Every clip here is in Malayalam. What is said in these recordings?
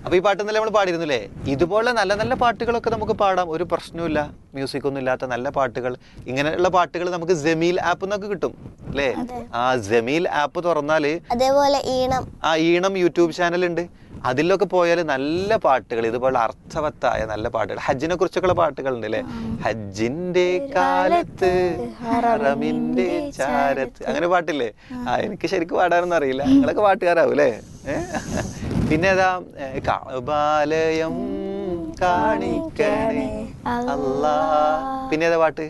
അപ്പൊ ഈ പാട്ട് ഇന്നലെ നമ്മൾ പാടിയിരുന്നില്ലേ ഇതുപോലെ നല്ല നല്ല പാട്ടുകളൊക്കെ നമുക്ക് പാടാം ഒരു പ്രശ്നവുമില്ല മ്യൂസിക് ഒന്നും ഇല്ലാത്ത നല്ല പാട്ടുകൾ ഇങ്ങനെയുള്ള പാട്ടുകൾ നമുക്ക് ജമീൽ ആപ്പ് എന്നൊക്കെ കിട്ടും അല്ലേ ആ ജമീൽ ആപ്പ് തുറന്നാല് അതേപോലെ ഈണം ആ ഈണം യൂട്യൂബ് ചാനൽ ഉണ്ട് അതിലൊക്കെ പോയാൽ നല്ല പാട്ടുകൾ ഇതുപോലെ അർത്ഥവത്തായ നല്ല പാട്ടുകൾ ഹജ്ജിനെ കുറിച്ചൊക്കെയുള്ള പാട്ടുകൾ ഉണ്ട് അല്ലേ ഹജ്ജിന്റെ കാലത്ത് ഹറമിന്റെ ചാരത്ത് അങ്ങനെ പാട്ടില്ലേ ആ എനിക്ക് ശരിക്കും പാടാനൊന്നും അറിയില്ല നിങ്ങളൊക്കെ പാട്ടുകാരാവും അല്ലേ ഏ? പിന്നെ ഏതാ ഏ, കഅബാലയം കാണിക്കണേ അല്ലാ പിന്നെ ഏതാ പാട്ട്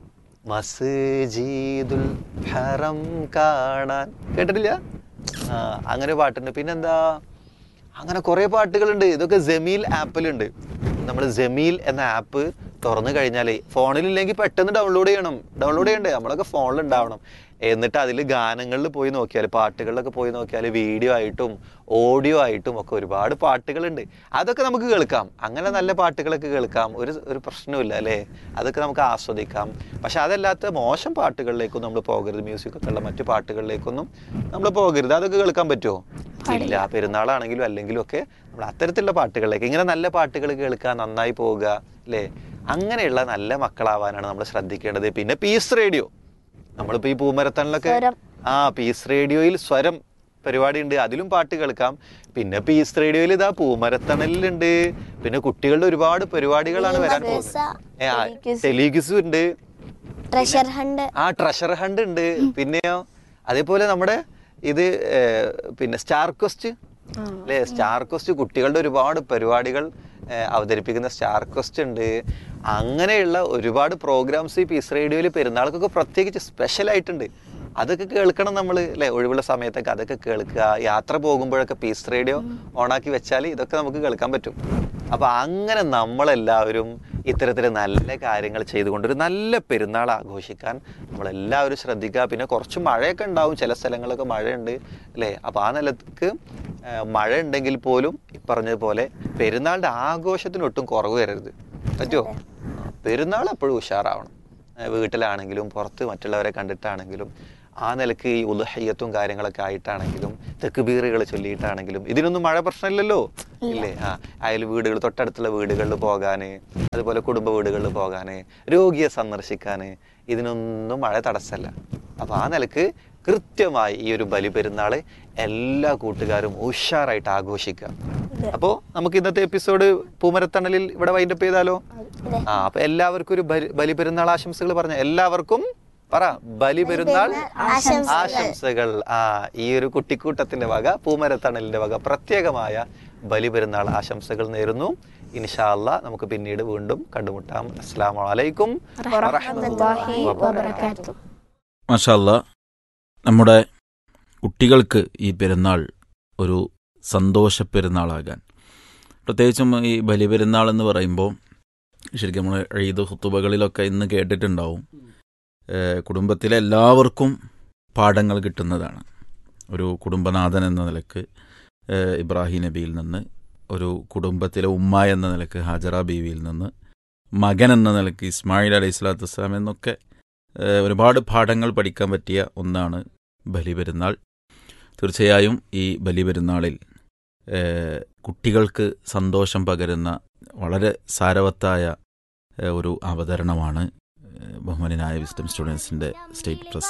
മസ്ജിദുൽ ഹറം കാണാൻ കേട്ടിട്ടില്ല ആ അങ്ങനെ പാട്ടുണ്ട് പിന്നെന്താ അങ്ങനെ കുറേ പാട്ടുകളുണ്ട് ഇതൊക്കെ ജമീൽ ആപ്പിലുണ്ട് നമ്മൾ ജമീൽ എന്ന ആപ്പ് തുറന്നു കഴിഞ്ഞാൽ ഫോണിലില്ലെങ്കിൽ പെട്ടെന്ന് ഡൗൺലോഡ് ചെയ്യണം ഡൗൺലോഡ് ചെയ്യണ്ടേ നമ്മളൊക്കെ ഫോണിൽ ഉണ്ടാവണം എന്നിട്ട് അതിൽ ഗാനങ്ങളിൽ പോയി നോക്കിയാൽ പാട്ടുകളിലൊക്കെ പോയി നോക്കിയാൽ വീഡിയോ ആയിട്ടും ഓഡിയോ ആയിട്ടും ഒക്കെ ഒരുപാട് പാട്ടുകളുണ്ട് അതൊക്കെ നമുക്ക് കേൾക്കാം അങ്ങനെ നല്ല പാട്ടുകളൊക്കെ കേൾക്കാം ഒരു ഒരു പ്രശ്നമില്ല അല്ലേ അതൊക്കെ നമുക്ക് ആസ്വദിക്കാം പക്ഷെ അതല്ലാത്ത മോശം പാട്ടുകളിലേക്കൊന്നും നമ്മൾ പോകരുത് മ്യൂസിക് ഒക്കെ ഉള്ള മറ്റു പാട്ടുകളിലേക്കൊന്നും നമ്മൾ പോകരുത് അതൊക്കെ കേൾക്കാൻ പറ്റുമോ ഇല്ല പെരുന്നാളാണെങ്കിലും അല്ലെങ്കിലും ഒക്കെ നമ്മൾ അത്തരത്തിലുള്ള പാട്ടുകളിലേക്ക് ഇങ്ങനെ നല്ല പാട്ടുകൾ കേൾക്കുക നന്നായി പോവുക അല്ലേ അങ്ങനെയുള്ള നല്ല മക്കളാവാനാണ് നമ്മൾ ശ്രദ്ധിക്കേണ്ടത് പിന്നെ പീസ് റേഡിയോ നമ്മളിപ്പോ ഈ പൂമരത്തണിലൊക്കെ സ്വരം. ആ പീസ് റേഡിയോയിൽ സ്വരം പരിപാടി ഉണ്ട് അതിലും പാട്ട് കേൾക്കാം പിന്നെ പീസ് റേഡിയോയിൽ ഇതാ പൂമരത്തണലിലുണ്ട് പിന്നെ കുട്ടികളുടെ ഒരുപാട് പരിപാടികളാണ് വരാൻ മദ്രസ, പോകുന്നത് ഏ, ആ, ടെലിഗിസും ഉണ്ട് ട്രഷർ ഹണ്ട് ആ ട്രഷർ ഹണ്ട് ഉണ്ട് പിന്നെയോ അതേപോലെ നമ്മുടെ ഇത് ഏർ, പിന്നെ സ്റ്റാർ ക്വസ്റ്റ് അല്ലേ സ്റ്റാർ ക്വസ്റ്റ് കുട്ടികളുടെ ഒരുപാട് പരിപാടികൾ ഏർ, അവതരിപ്പിക്കുന്ന സ്റ്റാർ ക്വസ്റ്റ് ഉണ്ട് അങ്ങനെയുള്ള ഒരുപാട് പ്രോഗ്രാംസ് ഈ പീസ് റേഡിയോയിൽ പെരുന്നാൾക്കൊക്കെ പ്രത്യേകിച്ച് സ്പെഷ്യൽ ആയിട്ടുണ്ട് അതൊക്കെ കേൾക്കണം നമ്മൾ അല്ലെ ഒഴിവുള്ള സമയത്തൊക്കെ അതൊക്കെ കേൾക്കുക യാത്ര പോകുമ്പോഴൊക്കെ പീസ് റേഡിയോ ഓണാക്കി വെച്ചാൽ ഇതൊക്കെ നമുക്ക് കേൾക്കാൻ പറ്റും അപ്പൊ അങ്ങനെ നമ്മളെല്ലാവരും ഇത്തരത്തിൽ നല്ല കാര്യങ്ങൾ ചെയ്തുകൊണ്ട് ഒരു നല്ല പെരുന്നാൾ ആഘോഷിക്കാൻ നമ്മളെല്ലാവരും ശ്രദ്ധിക്കുക പിന്നെ കുറച്ച് മഴയൊക്കെ ഉണ്ടാവും ചില സ്ഥലങ്ങളൊക്കെ മഴയുണ്ട് അല്ലേ അപ്പൊ ആ നിലക്ക് ആ, മഴ ഉണ്ടെങ്കിൽ പോലും ഈ പറഞ്ഞതുപോലെ പെരുന്നാളിന്റെ ആഘോഷത്തിന് ഒട്ടും കുറവ് വരരുത് പറ്റുമോ പെരുന്നാൾ എപ്പോഴും ഉഷാറാവണം ഏ, വീട്ടിലാണെങ്കിലും പുറത്ത് മറ്റുള്ളവരെ കണ്ടിട്ടാണെങ്കിലും ആ നിലക്ക് ഈ ഉലഹയ്യത്തും കാര്യങ്ങളൊക്കെ ആയിട്ടാണെങ്കിലും തെക്കുബീറുകൾ ചൊല്ലിയിട്ടാണെങ്കിലും ഇതിനൊന്നും മഴ പ്രശ്നമില്ലല്ലോ ഇല്ലേ ആ അയൽ വീടുകൾ തൊട്ടടുത്തുള്ള വീടുകളിൽ പോകാന് അതുപോലെ കുടുംബ വീടുകളിൽ പോകാന് രോഗിയെ സന്ദർശിക്കാന് ഇതിനൊന്നും മഴ തടസ്സമല്ല അപ്പൊ ആ നിലക്ക് കൃത്യമായി ഈ ഒരു ബലിപെരുന്നാള് എല്ലാ കൂട്ടുകാരും ഉഷാറായിട്ട് ആഘോഷിക്കുക അപ്പോ നമുക്ക് ഇന്നത്തെ എപ്പിസോഡ് പൂമരത്തണലിൽ ഇവിടെ വൈൻഡപ്പ് ചെയ്താലോ ആ അപ്പൊ എല്ലാവർക്കും ഒരു ബലി- ബലിപെരുന്നാൾ ആശംസകൾ പറഞ്ഞ എല്ലാവർക്കും പറ ബലിപെരുന്നാൾ ആശംസകൾ. ആശംസകൾ ആ ഈ ഒരു കുട്ടിക്കൂട്ടത്തിന്റെ വക പൂമരത്തണലിന്റെ വക പ്രത്യേകമായ ബലിപെരുന്നാൾ ആശംസകൾ നേരുന്നു ഇൻഷാല്ല നമുക്ക് പിന്നീട് വീണ്ടും കണ്ടുമുട്ടാം അസ്സാം വലൈക്കും വറഹ്മത്തുള്ളാഹി വബറകാതുഹു. മഷാല്ല നമ്മുടെ കുട്ടികൾക്ക് ഈ പെരുന്നാൾ ഒരു സന്തോഷ പെരുന്നാളാകാൻ പ്രത്യേകിച്ചും ഈ ബലിപെരുന്നാൾ എന്ന് പറയുമ്പോൾ ശരിക്കും നമ്മൾ ഈദ് ഹുത്തുബകളിലൊക്കെ ഇന്ന് കേട്ടിട്ടുണ്ടാവും ഏഹ് കുടുംബത്തിലെ എല്ലാവർക്കും പാഠങ്ങൾ കിട്ടുന്നതാണ് ഒരു കുടുംബനാഥൻ എന്ന നിലക്ക് ഏഹ് ഇബ്രാഹിം നബിയിൽ നിന്ന് ഒരു കുടുംബത്തിലെ ഉമ്മ എന്ന നിലക്ക് ഹാജറ ബീവിയിൽ നിന്ന് മകൻ എന്ന നിലക്ക് ഇസ്മായിൽ അലൈഹി സ്വലാത്തു വസ്സലാം എന്നൊക്കെ ഏഹ് ഒരുപാട് പാഠങ്ങൾ പഠിക്കാൻ പറ്റിയ ഒന്നാണ് ബലിപെരുന്നാൾ തീർച്ചയായും ഈ ബലിപെരുന്നാളിൽ ഏഹ് കുട്ടികൾക്ക് സന്തോഷം പകരുന്ന വളരെ സാരവത്തായ ഏഹ് ഒരു അവതരണമാണ് ഏഹ് ബഹുമാനായ വിസ്ഡം സ്റ്റുഡൻസിൻ്റെ സ്റ്റേറ്റ് പ്രസിഡന്റ്